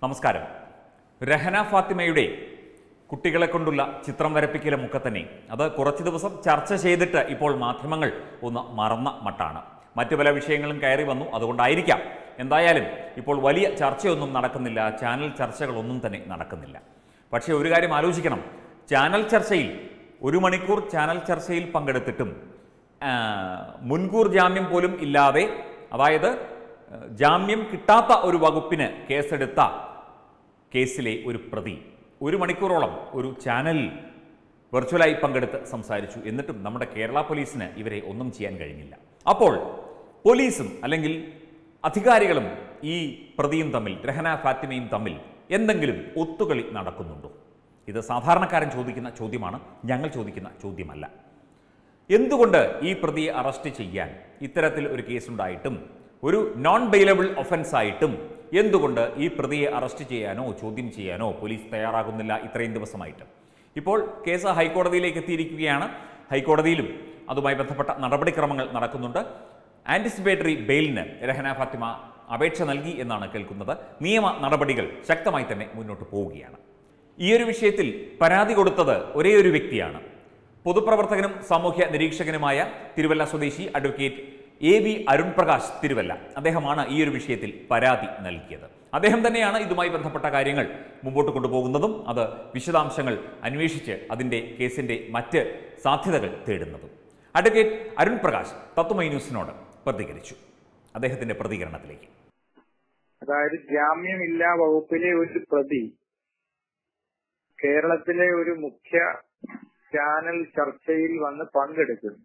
നമസ്കാരം രഹന ഫാത്തിമയുടെ കുട്ടികളെ കൊണ്ടുള്ള ചിത്രം വരപ്പിക്കലും ഒക്കെ തന്നെ അത് കുറച്ച് ദിവസം ചർച്ച ചെയ്തിട്ട് ഇപ്പോൾ മാധ്യമങ്ങൾ ഒന്ന് മറന്ന മട്ടാണ് മറ്റു പല വിഷയങ്ങളും കയറി വന്നു അതുകൊണ്ടായിരിക്കാം എന്തായാലും ഇപ്പോൾ വലിയ ചർച്ചയൊന്നും നടക്കുന്നില്ല ചാനൽ ചർച്ചകളൊന്നും തന്നെ നടക്കുന്നില്ല പക്ഷേ ഒരു കാര്യം ആലോചിക്കണം ചാനൽ ചർച്ചയിൽ ഒരു മണിക്കൂർ ചാനൽ ചർച്ചയിൽ പങ്കെടുത്തിട്ടും ആ, മുൻകൂർ ജാമ്യം പോലും ഇല്ലാതെ അതായത് ആ, ജാമ്യം കിട്ടാത്ത ഒരു വകുപ്പിന് കേസെടുത്ത കേസിലെ ഒരു പ്രതി ഒരു മണിക്കൂറോളം ഒരു ചാനലിൽ വെർച്വലായി പങ്കെടുത്ത് സംസാരിച്ചു എന്നിട്ടും നമ്മുടെ കേരള പോലീസിന് ഇവരെ ഒന്നും ചെയ്യാൻ കഴിഞ്ഞില്ല അപ്പോൾ പോലീസും അല്ലെങ്കിൽ അധികാരികളും ഈ പ്രതിയും തമ്മിൽ രഹന ഫാത്തിമയും തമ്മിൽ എന്തെങ്കിലും ഒത്തുകളി നടക്കുന്നുണ്ടോ ഇത് സാധാരണക്കാരൻ ചോദിക്കുന്ന ചോദ്യമാണ് ഞങ്ങൾ ചോദിക്കുന്ന ചോദ്യമല്ല എന്തുകൊണ്ട് ഈ പ്രതിയെ അറസ്റ്റ് ചെയ്യാൻ ഇത്തരത്തിൽ ഒരു കേസുണ്ടായിട്ടും ഒരു നോൺ ബെയിലബിൾ ഒഫൻസ് ആയിട്ടും എന്തുകൊണ്ട് ഈ പ്രതിയെ അറസ്റ്റ് ചെയ്യാനോ ചോദ്യം ചെയ്യാനോ പോലീസ് തയ്യാറാകുന്നില്ല ഇത്രയും ദിവസമായിട്ട് ഇപ്പോൾ കേസ് ഹൈക്കോടതിയിലേക്ക് എത്തിയിരിക്കുകയാണ് ഹൈക്കോടതിയിലും അതുമായി ബന്ധപ്പെട്ട നടപടിക്രമങ്ങൾ നടക്കുന്നുണ്ട് ആന്റിസിപ്പേറ്ററി ബെയിലിന് രഹന ഫാത്തിമ അപേക്ഷ നൽകി എന്നാണ് കേൾക്കുന്നത് നിയമ നടപടികൾ ശക്തമായി തന്നെ മുന്നോട്ട് പോവുകയാണ് ഈ ഒരു വിഷയത്തിൽ പരാതി കൊടുത്തത് ഒരേ ഒരു വ്യക്തിയാണ് പൊതുപ്രവർത്തകനും സാമൂഹ്യ നിരീക്ഷകനുമായ തിരുവല്ല സ്വദേശി advocate A V Arun Prakash Thiruvalla അദ്ദേഹമാണ് ഈ ഒരു വിഷയത്തിൽ പരാതി നൽകിയത് അദ്ദേഹം തന്നെയാണ് ഇതുമായി ബന്ധപ്പെട്ട കാര്യങ്ങൾ മുമ്പോട്ട് കൊണ്ടുപോകുന്നതും അത് വിശദാംശങ്ങൾ അന്വേഷിച്ച് അതിൻ്റെ കേസിൻ്റെ മറ്റ് സാധ്യതകൾ തേടുന്നതും അഡ്വക്കേറ്റ് അരുൺ പ്രകാശ് തത്വമൈ ന്യൂസിനോട് പ്രതികരിച്ചു അദ്ദേഹത്തിന്റെ പ്രതികരണത്തിലേക്ക് അതായത് ജാമ്യമില്ലാ വകുപ്പിലെ ഒരു പ്രതി കേരളത്തിലെ ഒരു മുഖ്യ ചാനൽ ചർച്ചയിൽ വന്ന് പങ്കെടുക്കുന്നു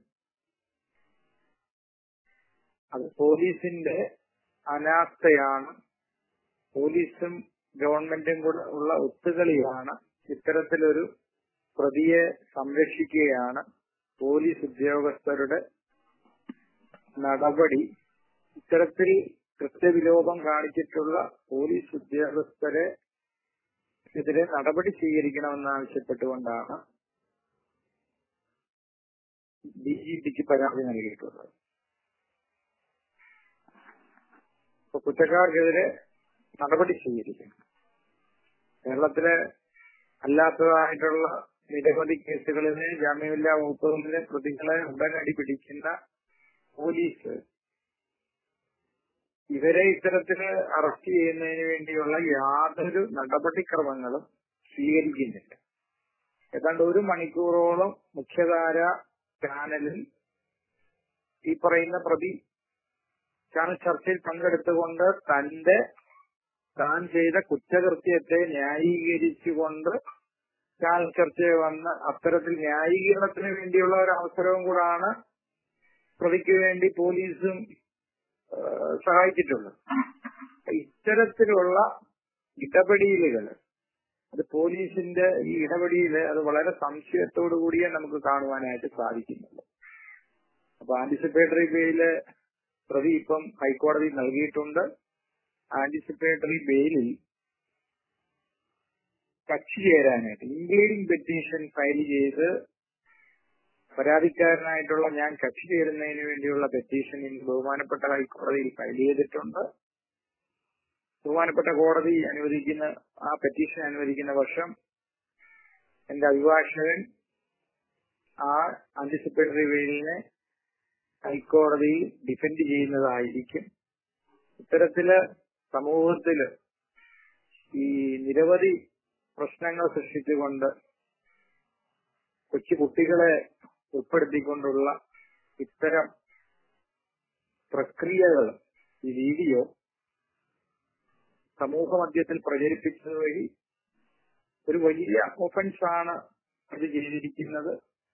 അത് പോലീസിന്റെ അനാസ്ഥയാണ് പോലീസും ഗവൺമെന്റും കൂടെ ഉള്ള ഒത്തുകളിയാണ് ഇത്തരത്തിലൊരു പ്രതിയെ സംരക്ഷിക്കുകയാണ് പോലീസ് ഉദ്യോഗസ്ഥരുടെ നടപടി ഇത്തരത്തിൽ കൃത്യവിലോപം കാണിച്ചിട്ടുള്ള പോലീസ് ഉദ്യോഗസ്ഥരെ എതിരെ നടപടി സ്വീകരിക്കണമെന്ന് ആവശ്യപ്പെട്ടുകൊണ്ടാണ് ഡി ജി പിക്ക് പരാതി നൽകിയിട്ടുള്ളത് അപ്പൊ കുറ്റക്കാർക്കെതിരെ നടപടി സ്വീകരിക്കണം കേരളത്തിലെ അല്ലാത്തതായിട്ടുള്ള നിരവധി കേസുകളിലെ ജാമ്യമില്ലാ വകുപ്പുകളിലെ പ്രതികളെ ഉടനടി പിടിക്കുന്ന പോലീസ് ഇവരെ ഇത്തരത്തിൽ അറസ്റ്റ് ചെയ്യുന്നതിന് വേണ്ടിയുള്ള യാതൊരു നടപടിക്രമങ്ങളും സ്വീകരിക്കുന്നില്ല ഏതാണ്ട് ഒരു മണിക്കൂറോളം മുഖ്യധാര ചാനലിൽ ഈ പറയുന്ന പ്രതി ചാനൽ ചർച്ചയിൽ പങ്കെടുത്തുകൊണ്ട് തന്റെ താൻ ചെയ്ത കുറ്റകൃത്യത്തെ ന്യായീകരിച്ചുകൊണ്ട് ചാനൽ ചർച്ചയിൽ വന്ന് അത്തരത്തിൽ ന്യായീകരണത്തിന് വേണ്ടിയുള്ള ഒരു അവസരവും കൂടാണ് പ്രതിക്ക് വേണ്ടി പോലീസും ഏഹ്, സഹായിച്ചിട്ടുള്ളത് ഇത്തരത്തിലുള്ള ഇടപെടലുകൾ അത് പോലീസിന്റെ ഈ ഇടപെടലില് അത് വളരെ സംശയത്തോടു കൂടിയേ നമുക്ക് കാണുവാനായിട്ട് സാധിക്കുന്നുള്ളൂ അപ്പൊ ആന്റിസിപ്പേറ്ററി ബെയില് പ്രതി ഇപ്പം ഹൈക്കോടതി നൽകിയിട്ടുണ്ട് ആന്റിസിപ്പേറ്ററി ബെയിലിൽ കക്ഷി ചേരാനായിട്ട് ഇൻക്ലൂഡിംഗ് പെറ്റീഷൻ ഫയൽ ചെയ്ത് പരാതിക്കാരനായിട്ടുള്ള ഞാൻ കക്ഷി ചേരുന്നതിന് വേണ്ടിയുള്ള പെറ്റീഷൻ ഇന്ന് ബഹുമാനപ്പെട്ട ഹൈക്കോടതിയിൽ ഫയൽ ചെയ്തിട്ടുണ്ട് ബഹുമാനപ്പെട്ട കോടതി അനുവദിക്കുന്ന ആ പെറ്റീഷൻ അനുവദിക്കുന്ന വർഷം എന്റെ അഭിഭാഷകൻ ആ ആന്റിസിപ്പേറ്ററി വെയിലിനെ ഹൈക്കോടതിയിൽ ഡിഫെൻഡ് ചെയ്യുന്നതായിരിക്കും ഇത്തരത്തില് സമൂഹത്തില് ഈ നിരവധി പ്രശ്നങ്ങൾ സൃഷ്ടിച്ചുകൊണ്ട് കൊച്ചു കുട്ടികളെ ഉൾപ്പെടുത്തിക്കൊണ്ടുള്ള ഇത്തരം പ്രക്രിയകൾ ഈ വീഡിയോ സമൂഹ മധ്യത്തിൽ പ്രചരിപ്പിച്ചത് വഴി ഒരു വലിയ ഒഫൻസ് ആണ് ഇത് ചെയ്തിരിക്കുന്നത്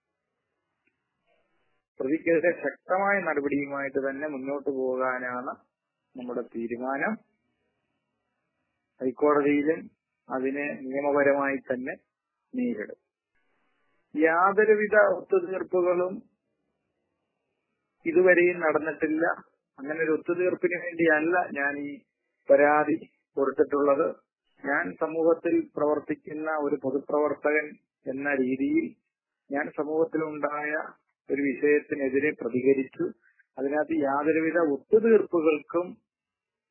പ്രതിക്കെതിരെ ശക്തമായ നടപടിയുമായിട്ട് തന്നെ മുന്നോട്ട് പോകാനാണ് നമ്മുടെ തീരുമാനം ഹൈക്കോടതിയിലും അതിനെ നിയമപരമായി തന്നെ നേരിടും യാതൊരുവിധ ഒത്തുതീർപ്പുകളും ഇതുവരെയും നടന്നിട്ടില്ല അങ്ങനെ ഒരു ഒത്തുതീർപ്പിന് വേണ്ടിയല്ല ഞാൻ ഈ പരാതി കൊടുത്തിട്ടുള്ളത് ഞാൻ സമൂഹത്തിൽ പ്രവർത്തിക്കുന്ന ഒരു പൊതുപ്രവർത്തകൻ എന്ന രീതിയിൽ ഞാൻ സമൂഹത്തിലുണ്ടായ ഒരു വിഷയത്തിനെതിരെ പ്രതികരിച്ചു അതിനകത്ത് യാതൊരുവിധ ഒത്തുതീർപ്പുകൾക്കും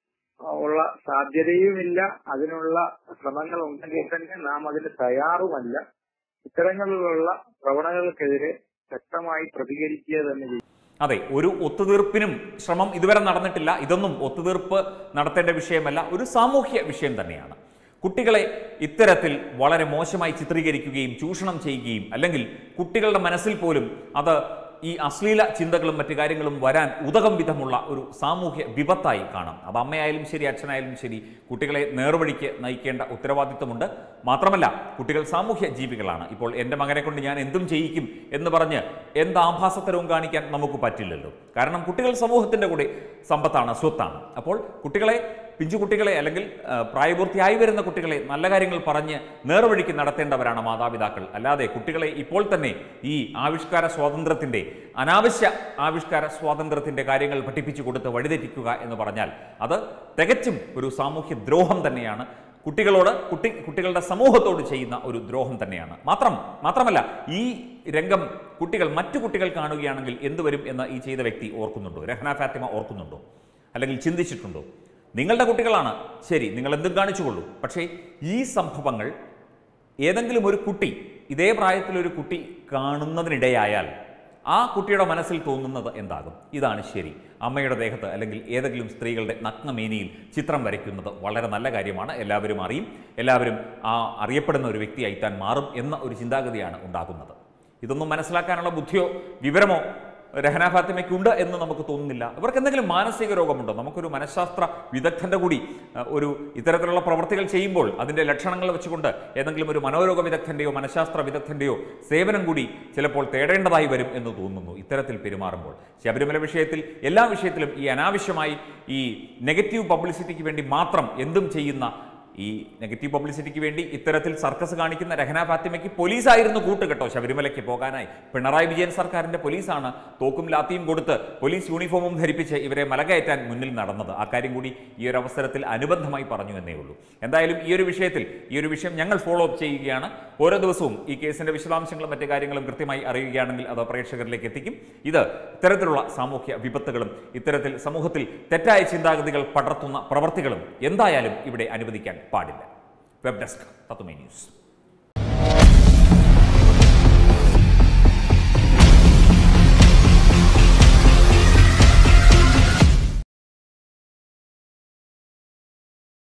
ഉള്ള സാധ്യതയുമില്ല അതിനുള്ള ശ്രമങ്ങൾ ഉണ്ടെങ്കിൽ തന്നെ നാം അതിന് തയ്യാറുമല്ല ഇത്തരങ്ങളിലുള്ള പ്രവണതകൾക്കെതിരെ ശക്തമായി പ്രതികരിക്കുക തന്നെ ചെയ്യും അതെ ഒരു ഒത്തുതീർപ്പിനും ശ്രമം ഇതുവരെ നടന്നിട്ടില്ല ഇതൊന്നും ഒത്തുതീർപ്പ് നടത്തേണ്ട വിഷയമല്ല ഒരു സാമൂഹ്യ വിഷയം തന്നെയാണ് കുട്ടികളെ ഇത്തരത്തിൽ വളരെ മോശമായി ചിത്രീകരിക്കുകയും ചൂഷണം ചെയ്യുകയും അല്ലെങ്കിൽ കുട്ടികളുടെ മനസ്സിൽ പോലും അത് ഈ അശ്ലീല ചിന്തകളും മറ്റു കാര്യങ്ങളും വരാൻ ഉതകം വിധമുള്ള ഒരു സാമൂഹ്യ വിപത്തായി കാണാം അത് അമ്മയായാലും ശരി അച്ഛനായാലും ശരി കുട്ടികളെ നേർവഴിക്ക് നയിക്കേണ്ട ഉത്തരവാദിത്വമുണ്ട് മാത്രമല്ല കുട്ടികൾ സാമൂഹ്യ ജീവികളാണ് ഇപ്പോൾ എൻ്റെ മകനെ കൊണ്ട് ഞാൻ എന്തും ചെയ്യിക്കും എന്ന് പറഞ്ഞ് എന്ത് ആഭാസത്തരവും കാണിക്കാൻ നമുക്ക് പറ്റില്ലല്ലോ കാരണം കുട്ടികൾ സമൂഹത്തിൻ്റെ കൂടെ സമ്പത്താണ് സ്വത്താണ് അപ്പോൾ കുട്ടികളെ പിഞ്ചു കുട്ടികളെ അല്ലെങ്കിൽ ആ, പ്രായപൂർത്തിയായി വരുന്ന കുട്ടികളെ നല്ല കാര്യങ്ങൾ പറഞ്ഞ് നേർവഴിക്ക് നടത്തേണ്ടവരാണ് മാതാപിതാക്കൾ അല്ലാതെ കുട്ടികളെ ഇപ്പോൾ തന്നെ ഈ ആവിഷ്കാര സ്വാതന്ത്ര്യത്തിൻ്റെ അനാവശ്യ ആവിഷ്കാര സ്വാതന്ത്ര്യത്തിൻ്റെ കാര്യങ്ങൾ പഠിപ്പിച്ചു കൊടുത്ത് വഴിതെറ്റിക്കുക എന്ന് പറഞ്ഞാൽ അത് തികച്ചും ഒരു സാമൂഹ്യ ദ്രോഹം തന്നെയാണ് കുട്ടികളോട് കുട്ടി കുട്ടികളുടെ സമൂഹത്തോട് ചെയ്യുന്ന ഒരു ദ്രോഹം തന്നെയാണ് മാത്രം മാത്രമല്ല ഈ രംഗം കുട്ടികൾ മറ്റു കുട്ടികൾ കാണുകയാണെങ്കിൽ എന്ത് വരും എന്ന് ഈ ചെയ്ത വ്യക്തി ഓർക്കുന്നുണ്ടോ രഹന ഫാത്തിമ ഓർക്കുന്നുണ്ടോ അല്ലെങ്കിൽ ചിന്തിച്ചിട്ടുണ്ടോ നിങ്ങളുടെ കുട്ടികളാണ് ശരി നിങ്ങൾ എന്തും കാണിച്ചുകൊള്ളൂ പക്ഷേ ഈ സംഭവങ്ങൾ ഏതെങ്കിലും ഒരു കുട്ടി ഇതേ പ്രായത്തിലൊരു കുട്ടി കാണുന്നതിനിടയായാൽ ആ കുട്ടിയുടെ മനസ്സിൽ തോന്നുന്നത് എന്താകും ഇതാണ് ശരി അമ്മയുടെ ദേഹത്ത് അല്ലെങ്കിൽ ഏതെങ്കിലും സ്ത്രീകളുടെ നഗ്നമേനിയിൽ ചിത്രം വരയ്ക്കുന്നത് വളരെ നല്ല കാര്യമാണ് എല്ലാവരും അറിയും എല്ലാവരും ആ അറിയപ്പെടുന്ന ഒരു വ്യക്തിയായി താൻ മാറും എന്ന ഒരു ചിന്താഗതിയാണ് ഉണ്ടാകുന്നത് ഇതൊന്നും മനസ്സിലാക്കാനുള്ള ബുദ്ധിയോ വിവരമോ രഹന ഫാത്തിമയ്ക്കുണ്ട് എന്ന് നമുക്ക് തോന്നുന്നില്ല ഇവർക്ക് എന്തെങ്കിലും മാനസിക രോഗമുണ്ടോ നമുക്കൊരു മനഃശാസ്ത്ര വിദഗ്ധന്റെ കൂടി അഹ്, ഒരു ഇത്തരത്തിലുള്ള പ്രവർത്തികൾ ചെയ്യുമ്പോൾ അതിന്റെ ലക്ഷണങ്ങൾ വെച്ചുകൊണ്ട് ഏതെങ്കിലും ഒരു മനോരോഗ വിദഗ്ധന്റെയോ മനഃശാസ്ത്ര വിദഗ്ധന്റെയോ സേവനം കൂടി ചിലപ്പോൾ തേടേണ്ടതായി വരും എന്ന് തോന്നുന്നു ഇത്തരത്തിൽ പെരുമാറുമ്പോൾ ശബരിമല വിഷയത്തിൽ എല്ലാ വിഷയത്തിലും ഈ അനാവശ്യമായി ഈ നെഗറ്റീവ് പബ്ലിസിറ്റിക്ക് വേണ്ടി മാത്രം എന്തും ചെയ്യുന്ന ഈ നെഗറ്റീവ് പബ്ലിസിറ്റിക്ക് വേണ്ടി ഇത്തരത്തിൽ സർക്കസ് കാണിക്കുന്ന രഹന ഫാത്തിമയ്ക്ക് പോലീസായിരുന്നു കൂട്ടുകെട്ടോ ശബരിമലയ്ക്ക് പോകാനായി പിണറായി വിജയൻ സർക്കാരിന്റെ പോലീസാണ് തോക്കും ലാത്തിയും കൊടുത്ത് പോലീസ് യൂണിഫോമും ധരിപ്പിച്ച് ഇവരെ മലകയറ്റാൻ മുന്നിൽ നടന്നത് ആ കാര്യം കൂടി ഈ ഒരു അവസരത്തിൽ അനുബന്ധമായി പറഞ്ഞു എന്നേ ഉള്ളൂ എന്തായാലും ഈ ഒരു വിഷയത്തിൽ ഈ ഒരു വിഷയം ഞങ്ങൾ ഫോളോ അപ്പ് ചെയ്യുകയാണ് ഓരോ ദിവസവും ഈ കേസിന്റെ വിശദാംശങ്ങളും മറ്റു കാര്യങ്ങളും കൃത്യമായി അറിയുകയാണെങ്കിൽ അത് പ്രേക്ഷകരിലേക്ക് എത്തിക്കും ഇത് ഇത്തരത്തിലുള്ള സാമൂഹ്യ വിപത്തുകളും ഇത്തരത്തിൽ സമൂഹത്തിൽ തെറ്റായ ചിന്താഗതികൾ പടർത്തുന്ന പ്രവർത്തികളും എന്തായാലും ഇവിടെ അനുവദിക്കാൻ പാടില്ല വെബ് ഡെസ്ക് തത്തുമേ ന്യൂസ്